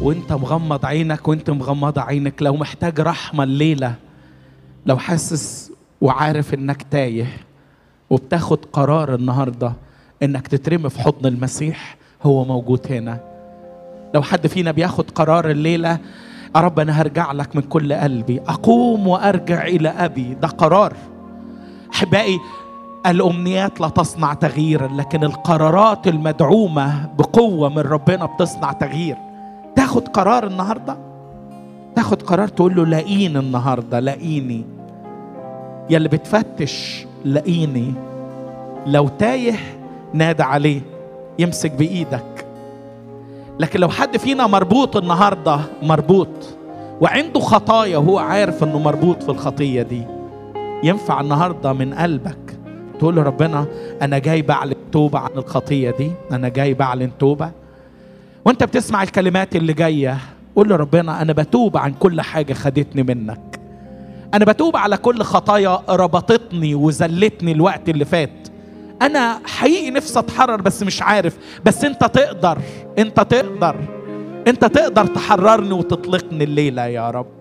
وانت مغمض عينك وانت مغمضة عينك لو محتاج رحمة الليلة لو حاسس وعارف انك تايه وبتاخد قرار النهارده انك تترمي في حضن المسيح هو موجود هنا لو حد فينا بياخد قرار الليله يا رب انا هرجع لك من كل قلبي اقوم وارجع الى ابي ده قرار احبائي الامنيات لا تصنع تغييرا لكن القرارات المدعومه بقوه من ربنا بتصنع تغيير تاخد قرار النهارده تاخد قرار تقول له لاقيني النهارده لاقيني يا اللي بتفتش لاقيني لو تايه نادى عليه يمسك بايدك لكن لو حد فينا مربوط النهارده مربوط وعنده خطايا وهو عارف انه مربوط في الخطيه دي ينفع النهارده من قلبك تقول له ربنا انا جاي بعلن توبه عن الخطيه دي انا جاي بعلن توبه وانت بتسمع الكلمات اللي جايه قول له ربنا انا بتوب عن كل حاجه خدتني منك انا بتوب على كل خطايا ربطتني وذلتني الوقت اللي فات انا حقيقي نفسي اتحرر بس مش عارف بس انت تقدر انت تقدر انت تقدر تحررني وتطلقني الليله يا رب